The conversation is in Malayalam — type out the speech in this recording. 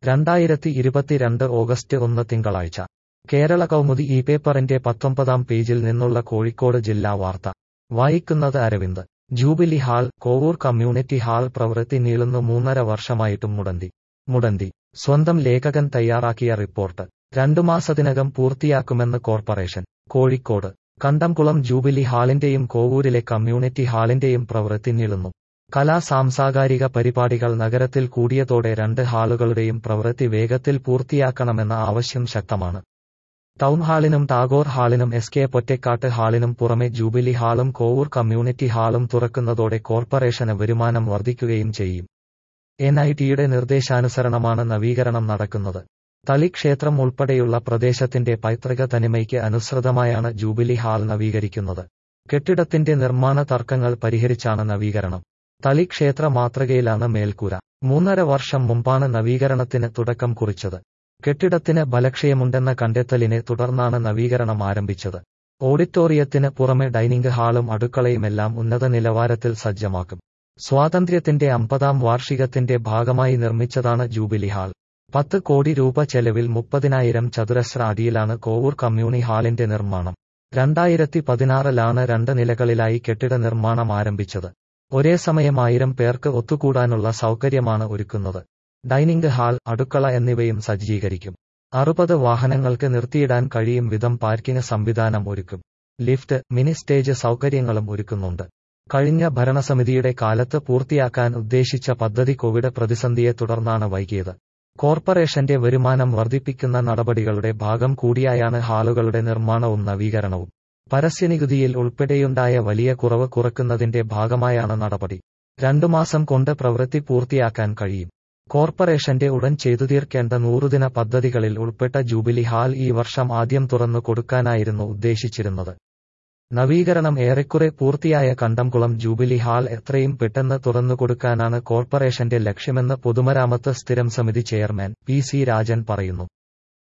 രണ്ടായിരത്തി ഇരുപത്തിരണ്ട് ഓഗസ്റ്റ് ഒന്ന് തിങ്കളാഴ്ച കേരള കൗമുദി ഈ പേപ്പറിന്റെ പത്തൊമ്പതാം പേജിൽ നിന്നുള്ള കോഴിക്കോട് ജില്ലാ വാർത്ത വായിക്കുന്നത് Aravind jubilee hall Kovoor community hall പ്രവൃത്തി നീളുന്നു മൂന്നര വർഷമായിട്ടും മുടന്തി മുടന്തി സ്വന്തം ലേഖകൻ തയ്യാറാക്കിയ റിപ്പോർട്ട് രണ്ടു മാസത്തിനകം പൂർത്തിയാക്കുമെന്ന് കോർപ്പറേഷൻ കോഴിക്കോട് കണ്ടംകുളം ജൂബിലി ഹാളിന്റെയും കോവൂരിലെ കമ്മ്യൂണിറ്റി ഹാളിന്റെയും പ്രവൃത്തി നീളുന്നു കലാ സാംസ്കാരിക പരിപാടികൾ നഗരത്തിൽ കൂടിയതോടെ രണ്ട് ഹാളുകളുടെയും പ്രവൃത്തി വേഗത്തിൽ പൂർത്തിയാക്കണമെന്ന ആവശ്യം ശക്തമാണ് ടൗൺ ഹാളിനും ടാഗോർ ഹാളിനും എസ് കെ പൊറ്റക്കാട്ട് ഹാളിനും പുറമെ ജൂബിലി ഹാളും കോവൂർ കമ്മ്യൂണിറ്റി ഹാളും തുറക്കുന്നതോടെ കോർപ്പറേഷന് വരുമാനം വർദ്ധിക്കുകയും ചെയ്യും എൻ ഐ ടിയുടെ നിർദ്ദേശാനുസരണമാണ് നവീകരണം നടക്കുന്നത് തളി ക്ഷേത്രം ഉൾപ്പെടെയുള്ള പ്രദേശത്തിന്റെ പൈതൃക തനിമയ്ക്ക് അനുസൃതമായാണ് ജൂബിലി ഹാൾ നവീകരിക്കുന്നത് കെട്ടിടത്തിന്റെ നിർമ്മാണ തർക്കങ്ങൾ പരിഹരിച്ചാണ് നവീകരണം തളി ക്ഷേത്ര മാതൃകയിലാണ് മേൽക്കൂര മൂന്നര വർഷം മുമ്പാണ് നവീകരണത്തിന് തുടക്കം കുറിച്ചത് കെട്ടിടത്തിന് ബലക്ഷയമുണ്ടെന്ന കണ്ടെത്തലിനെ തുടർന്നാണ് നവീകരണം ആരംഭിച്ചത് ഓഡിറ്റോറിയത്തിന് പുറമെ ഡൈനിംഗ് ഹാളും അടുക്കളയുമെല്ലാം ഉന്നത നിലവാരത്തിൽ സജ്ജമാക്കും സ്വാതന്ത്ര്യത്തിന്റെ അമ്പതാം വാർഷികത്തിന്റെ ഭാഗമായി നിർമ്മിച്ചതാണ് ജൂബിലി ഹാൾ പത്ത് കോടി രൂപ ചെലവിൽ മുപ്പതിനായിരം ചതുരശ്ര അടിയിലാണ് കോവൂർ കമ്മ്യൂണി ഹാളിന്റെ നിർമ്മാണം രണ്ടായിരത്തി പതിനാറിലാണ് രണ്ട് നിലകളിലായി കെട്ടിട നിർമ്മാണം ആരംഭിച്ചത് ഒരേ സമയം ആയിരം പേർക്ക് ഒത്തുകൂടാനുള്ള സൗകര്യമാണ് ഒരുക്കുന്നത് ഡൈനിംഗ് ഹാൾ അടുക്കള എന്നിവയും സജ്ജീകരിക്കും അറുപത് വാഹനങ്ങൾക്ക് നിർത്തിയിടാൻ കഴിയും വിധം പാർക്കിംഗ് സംവിധാനം ഒരുക്കും ലിഫ്റ്റ് മിനി സ്റ്റേജ് സൗകര്യങ്ങളും ഒരുക്കുന്നുണ്ട് കഴിഞ്ഞ ഭരണസമിതിയുടെ കാലത്ത് പൂർത്തിയാക്കാൻ ഉദ്ദേശിച്ച പദ്ധതി കോവിഡ് പ്രതിസന്ധിയെ തുടർന്നാണ് വൈകിയത് കോർപ്പറേഷന്റെ വരുമാനം വർദ്ധിപ്പിക്കുന്ന നടപടികളുടെ ഭാഗം കൂടിയായാണ് ഹാളുകളുടെ നിർമ്മാണവും നവീകരണവും പരസ്യനികുതിയിൽ ഉൾപ്പെടെയുണ്ടായ വലിയ കുറവ് കുറക്കുന്നതിന്റെ ഭാഗമായാണ് നടപടി രണ്ടു മാസം കൊണ്ട് പ്രവൃത്തി പൂർത്തിയാക്കാൻ കഴിയും കോർപ്പറേഷന്റെ ഉടൻ ചെയ്തു തീർക്കേണ്ട നൂറുദിന പദ്ധതികളിൽ ഉൾപ്പെട്ട ജൂബിലി ഹാൾ ഈ വർഷം ആദ്യം തുറന്നു കൊടുക്കാനായിരുന്നു ഉദ്ദേശിച്ചിരുന്നത് നവീകരണം ഏറെക്കുറെ പൂർത്തിയായ കണ്ടംകുളം ജൂബിലി ഹാൾ എത്രയും പെട്ടെന്ന് തുറന്നുകൊടുക്കാനാണ് കോർപ്പറേഷന്റെ ലക്ഷ്യമെന്ന് പൊതുമരാമത്ത് സ്ഥിരം സമിതി ചെയർമാൻ പി സി രാജൻ പറയുന്നു